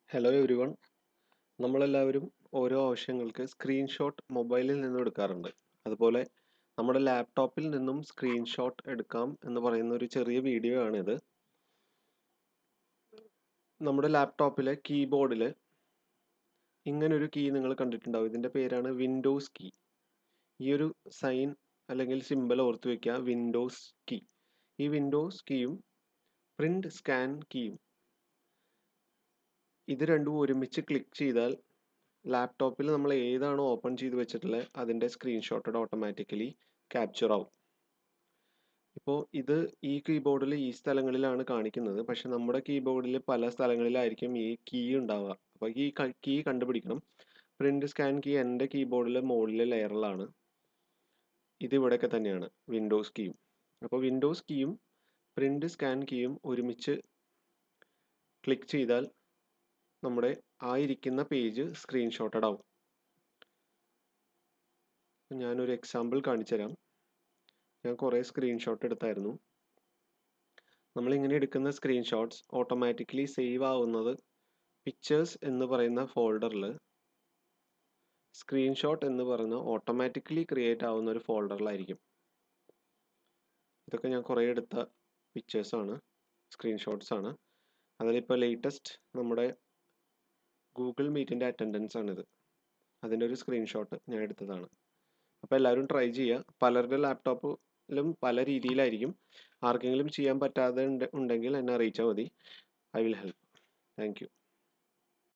hello every one നമ്മളെല്ലാവരും ഓരോ ആവശ്യങ്ങൾക്ക് സ്ക്രീൻഷോട്ട് മൊബൈലിൽ നിന്നും എടുക്കാറുണ്ട് അതുപോലെ നമ്മുടെ ലാപ്ടോപ്പിൽ നിന്നും സ്ക്രീൻഷോട്ട് എടുക്കാം എന്ന് പറയുന്ന ഒരു ചെറിയ വീഡിയോ ആണിത് നമ്മുടെ ലാപ്ടോപ്പിലെ കീബോർഡിൽ ഇങ്ങനൊരു കീ നിങ്ങൾ കണ്ടിട്ടുണ്ടാവും ഇതിൻ്റെ പേരാണ് വിൻഡോസ് കീ ഈ ഒരു സൈൻ അല്ലെങ്കിൽ സിമ്പൽ ഓർത്ത് വയ്ക്കുക വിൻഡോസ് കീ ഈ വിൻഡോസ് കീയും പ്രിൻ്റ് സ്കാൻ കീയും ഇത് രണ്ടും ഒരുമിച്ച് ക്ലിക്ക് ചെയ്താൽ ലാപ്ടോപ്പിൽ നമ്മൾ ഏതാണോ ഓപ്പൺ ചെയ്ത് വെച്ചിട്ടുള്ളത് അതിൻ്റെ സ്ക്രീൻഷോട്ടഡ് ഓട്ടോമാറ്റിക്കലി ക്യാപ്ചർ ആവും ഇപ്പോൾ ഇത് ഈ കീബോർഡിൽ ഈ സ്ഥലങ്ങളിലാണ് കാണിക്കുന്നത് പക്ഷെ നമ്മുടെ കീബോർഡിൽ പല സ്ഥലങ്ങളിലായിരിക്കും ഈ കീ ഉണ്ടാവുക അപ്പോൾ ഈ കീ കണ്ടുപിടിക്കണം പ്രിൻ്റ് സ്കാൻ കീ എൻ്റെ കീബോർഡിൽ മുകളിലെ ലെയറിലാണ് ഇത് ഇവിടെയൊക്കെ തന്നെയാണ് വിൻഡോസ് കീയും അപ്പോൾ വിൻഡോസ് കീയും പ്രിൻ്റ് സ്കാൻ കീയും ഒരുമിച്ച് ക്ലിക്ക് ചെയ്താൽ നമ്മുടെ ആ ഇരിക്കുന്ന പേജ് സ്ക്രീൻഷോട്ടഡ് ആവും ഞാനൊരു എക്സാമ്പിൾ കാണിച്ചു തരാം ഞാൻ കുറേ സ്ക്രീൻഷോട്ട് എടുത്തായിരുന്നു നമ്മളിങ്ങനെ എടുക്കുന്ന സ്ക്രീൻഷോട്ട്സ് ഓട്ടോമാറ്റിക്കലി സേവ് ആവുന്നത് പിക്ചേഴ്സ് എന്ന് പറയുന്ന ഫോൾഡറിൽ സ്ക്രീൻഷോട്ട് എന്ന് പറയുന്ന ഓട്ടോമാറ്റിക്കലി ക്രിയേറ്റ് ആവുന്ന ഒരു ഫോൾഡറിലായിരിക്കും ഇതൊക്കെ ഞാൻ കുറേ എടുത്ത പിക്ചേഴ്സാണ് സ്ക്രീൻഷോട്ട്സ് ആണ് അതിലിപ്പോൾ ലേറ്റസ്റ്റ് നമ്മുടെ ഗൂഗിൾ മീറ്റിൻ്റെ അറ്റൻഡൻസ് ആണിത് അതിൻ്റെ ഒരു സ്ക്രീൻഷോട്ട് ഞാൻ എടുത്തതാണ് അപ്പോൾ എല്ലാവരും ട്രൈ ചെയ്യുക പലരുടെ ലാപ്ടോപ്പിലും പല രീതിയിലായിരിക്കും ആർക്കെങ്കിലും ചെയ്യാൻ പറ്റാതെ ഉണ്ടെങ്കിൽ എന്നെ അറിയിച്ചാൽ മതി I will help thank U